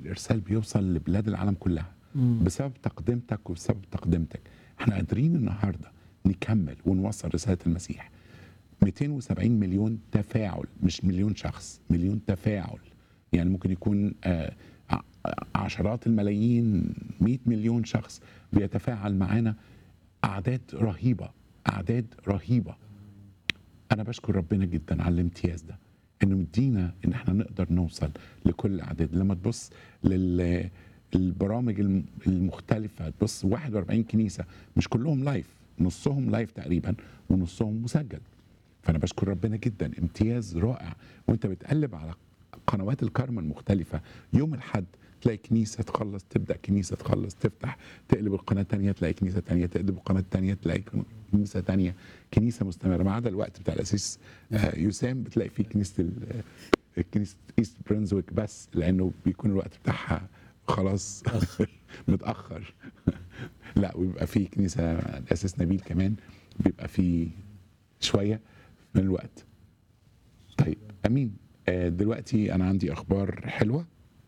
الارسال بيوصل لبلاد العالم كلها بسبب تقدمتك وبسبب تقدمتك احنا قادرين النهارده نكمل ونوصل رساله المسيح 270 مليون تفاعل مش مليون شخص مليون تفاعل يعني ممكن يكون آه، ع- عشرات الملايين 100 مليون شخص بيتفاعل معانا اعداد رهيبه اعداد رهيبه انا بشكر ربنا جدا على الامتياز ده انه مدينا ان احنا نقدر نوصل لكل الاعداد لما تبص لل البرامج الم- المختلفة تبص 41 كنيسة مش كلهم لايف نصهم لايف تقريبا ونصهم مسجل فأنا بشكر ربنا جدا امتياز رائع وانت بتقلب على قنوات الكارما المختلفة يوم الحد تلاقي كنيسة تخلص تبدأ كنيسة تخلص تفتح تقلب القناة التانية تلاقي كنيسة تانية تقلب القناة التانية تلاقي كنيسة تانية كنيسة مستمرة ما عدا الوقت بتاع الأسيس آه، يسام بتلاقي فيه كنيسة ال- آه، كنيسة ايست برنزويك بس لأنه بيكون الوقت بتاعها خلاص متأخر لا ويبقى في كنيسة الأسيس نبيل كمان بيبقى في شوية من الوقت طيب امين آه، دلوقتي انا عندي اخبار حلوه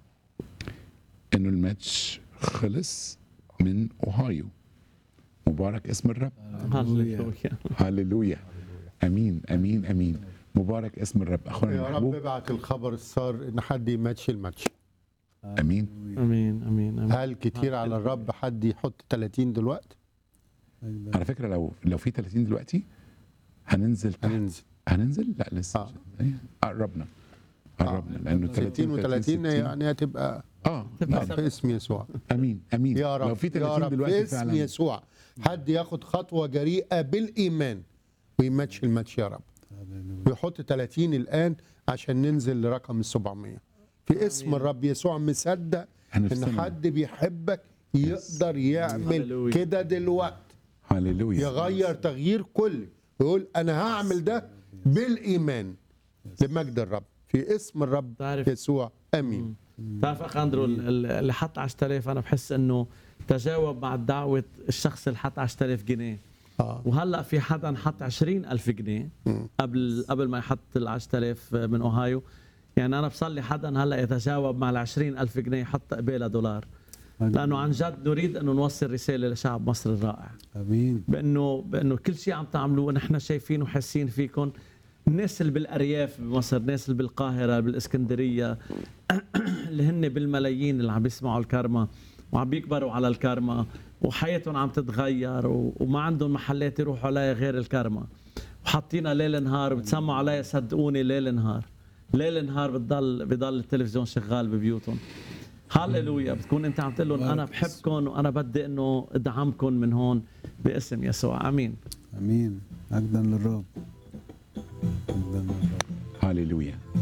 انه الماتش خلص من اوهايو مبارك اسم الرب هللويا هللويا امين امين امين مبارك اسم الرب اخونا يا رب المحبوب ابعت الخبر السار ان حد يماتش الماتش امين امين امين امين هل كتير على الرب حد يحط 30 دلوقتي على فكره لو لو في 30 دلوقتي هننزل تحت هننزل هننزل لا لسه آه. إيه، قربنا قربنا لانه 30 60 و30 60. يعني هتبقى اه تبقى لا، في اسم يسوع امين امين يا رب لو في يا 30 رب في دلوقتي اسم فعلا يسوع حد ياخد خطوه جريئه بالايمان ويماتش الماتش يا رب ويحط 30 الان عشان ننزل لرقم ال 700 في اسم الرب يسوع مصدق ان هنفصلنا. حد بيحبك يقدر يعمل هللويا. كده دلوقتي هللويا يغير تغيير كلي ويقول انا هعمل ده بالايمان لمجد الرب في اسم الرب تعرف- يسوع امين بتعرف اخ اندرو ال- ال- اللي حط 10000 انا بحس انه تجاوب مع دعوه الشخص اللي حط 10000 جنيه اه وهلا في حدا حط 20000 جنيه قبل قبل ما يحط ال 10000 من اوهايو يعني انا بصلي حدا هلا يتجاوب مع ال 20000 جنيه يحط قبالها دولار لانه عن جد نريد انه نوصل رساله لشعب مصر الرائع امين بانه بانه كل شيء عم تعملوه نحن شايفين وحاسين فيكم الناس اللي بالارياف بمصر الناس اللي بالقاهره بالاسكندريه اللي هن بالملايين اللي عم بيسمعوا الكارما وعم بيكبروا على الكارما وحياتهم عم تتغير و- وما عندهم محلات يروحوا عليها غير الكارما وحاطينها ليل نهار بتسمعوا عليها صدقوني ليل نهار ليل نهار بتضل بضل التلفزيون شغال ببيوتهم هللويا بتكون انت عم تقول لهم انا بحبكم وانا بدي انه ادعمكم من هون باسم يسوع امين امين مجدا للرب مجدا للرب هللويا